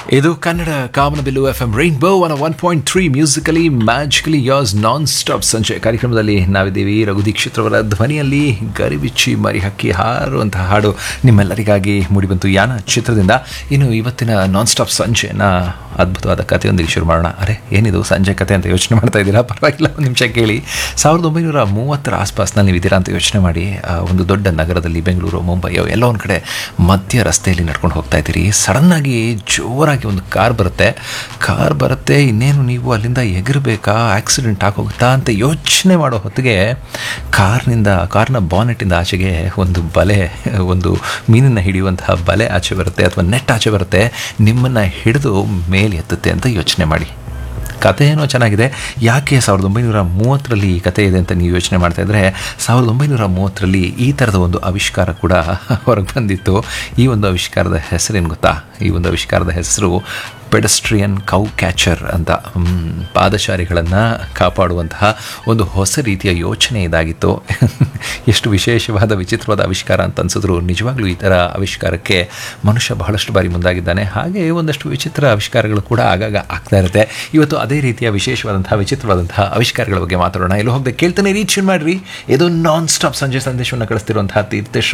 ಇದು ಕನ್ನಡ ಕಾಮನಬಿಲ್ಲು F M rainbow one one point three musically magically yes nonstop ಸಂಜೆ ಕಾರ್ಯಕ್ರಮದಲ್ಲಿ ನಾವಿದ್ದೀವಿ ರಘು ದೀಕ್ಷಿತ್ರವರ ಧ್ವನಿಯಲ್ಲಿ ಗರಿಬಿಚ್ಚಿ ಮರಿ ಹಕ್ಕಿ ಹಾರುವಂತಹ ಹಾಡು ನಿಮ್ಮೆಲ್ಲರಿಗಾಗಿ ಮೂಡಿಬಂತು ಯಾನ ಚಿತ್ರದಿಂದ ಇನ್ನು ಇವತ್ತಿನ ನಾನ್ ಸ್ಟಾಪ್ ಸಂಜೆನ ಅದ್ಭುತವಾದ ಕಥೆಯೊಂದಿಗೆ ಶುರು ಮಾಡೋಣ ಅರೆ ಏನಿದು ಸಂಜೆ ಕತೆ ಅಂತ ಯೋಚನೆ ಮಾಡ್ತಾ ಇದ್ದೀರಾ ಪರವಾಗಿಲ್ಲ ಒಂದು ನಿಮಿಷ ಕೇಳಿ ಸಾವಿರದ ಒಂಬೈನೂರ ಮೂವತ್ತರ ಆಸ್ಪಾಸ್ನಲ್ಲಿ ನೀವು ಇದ್ದೀರಾ ಅಂತ ಯೋಚನೆ ಮಾಡಿ ಆ, ಒಂದು ದೊಡ್ಡ ನಗರದಲ್ಲಿ ಬೆಂಗಳೂರು ಮುಂಬೈಯೋ ಎಲ್ಲೋ ಒಂದು ಕಡೆ ಮಧ್ಯ ರಸ್ತೆಯಲ್ಲಿ ನಡ್ಕೊಂಡು ಹೋಗ್ತಾ ಇದ್ದೀರಿ ಸಡನ್ನಾಗಿ ಜೋರಾಗಿ ಒಂದು ಕಾರ್ ಬರುತ್ತೆ ಕಾರ್ ಬರುತ್ತೆ ಇನ್ನೇನು ನೀವು ಅಲ್ಲಿಂದ ಎಗರಬೇಕಾ ಆಕ್ಸಿಡೆಂಟ್ ಆಗೋಗುತ್ತಾ ಅಂತ ಯೋಚನೆ ಮಾಡೋ ಹೊತ್ತಿಗೆ ಕಾರ್ನಿಂದ ಕಾರ್ನ ಬಾನೆಟ್ಟಿಂದ ಆಚೆಗೆ ಒಂದು ಬಲೆ ಒಂದು ಮೀನನ್ನು ಹಿಡಿಯುವಂತಹ ಬಲೆ ಆಚೆ ಬರುತ್ತೆ ಅಥವಾ ನೆಟ್ ಆಚೆ ಬರುತ್ತೆ ನಿಮ್ಮನ್ನು ಹಿಡಿದು ಮೇಲೆ ಎತ್ತುತ್ತೆ ಅಂತ ಯೋಚನೆ ಮಾಡಿ ಕತೆ ಏನೋ ಚೆನ್ನಾಗಿದೆ ಯಾಕೆ ಸಾವಿರದ ಒಂಬೈನೂರ ಮೂವತ್ತರಲ್ಲಿ ಈ ಕತೆ ಇದೆ ಅಂತ ನೀವು ಯೋಚನೆ ಮಾಡ್ತಾ ಇದ್ರೆ ಸಾವಿರದ ಒಂಬೈನೂರ ಮೂವತ್ತರಲ್ಲಿ ಈ ಥರದ ಒಂದು ಆವಿಷ್ಕಾರ ಕೂಡ ಹೊರಗೆ ಬಂದಿತ್ತು ಈ ಒಂದು ಆವಿಷ್ಕಾರದ ಹೆಸರೇನು ಗೊತ್ತಾ ಈ ಒಂದು ಆವಿಷ್ಕಾರದ ಹೆಸರು ಪೆಡಸ್ಟ್ರಿಯನ್ ಕೌ ಕ್ಯಾಚರ್ ಅಂತ ಹ್ಮ್, ಪಾದಚಾರಿಗಳನ್ನು ಕಾಪಾಡುವಂತಹ ಒಂದು ಹೊಸ ರೀತಿಯ ಯೋಚನೆ ಇದಾಗಿತ್ತು ಎಷ್ಟು ವಿಶೇಷವಾದ ವಿಚಿತ್ರವಾದ ಆವಿಷ್ಕಾರ ಅಂತ ಅನ್ಸಿದ್ರು ನಿಜವಾಗ್ಲೂ ಈ ಥರ ಆವಿಷ್ಕಾರಕ್ಕೆ ಮನುಷ್ಯ ಬಹಳಷ್ಟು ಬಾರಿ ಮುಂದಾಗಿದ್ದಾನೆ ಹಾಗೆ ಒಂದಷ್ಟು ವಿಚಿತ್ರ ಆವಿಷ್ಕಾರಗಳು ಕೂಡ ಆಗಾಗ ಆಗ್ತಾ ಇರುತ್ತೆ ಇವತ್ತು ಅದೇ ರೀತಿಯ ವಿಶೇಷವಾದಂತಹ ವಿಚಿತ್ರವಾದಂತಹ ಆವಿಷ್ಕಾರಗಳ ಬಗ್ಗೆ ಮಾತಾಡೋಣ ಎಲ್ಲೋ ಹೋಗದೆ ಕೇಳ್ತಾನೆ ರೀಚ್ ಮಾಡ್ರಿ ಇದು ನಾನ್ ಸ್ಟಾಪ್ ಸಂಜೆ ಸಂದೇಶವನ್ನು ಕಳಿಸ್ತಿರುವಂತಹ ತೀರ್ಥೇಶ್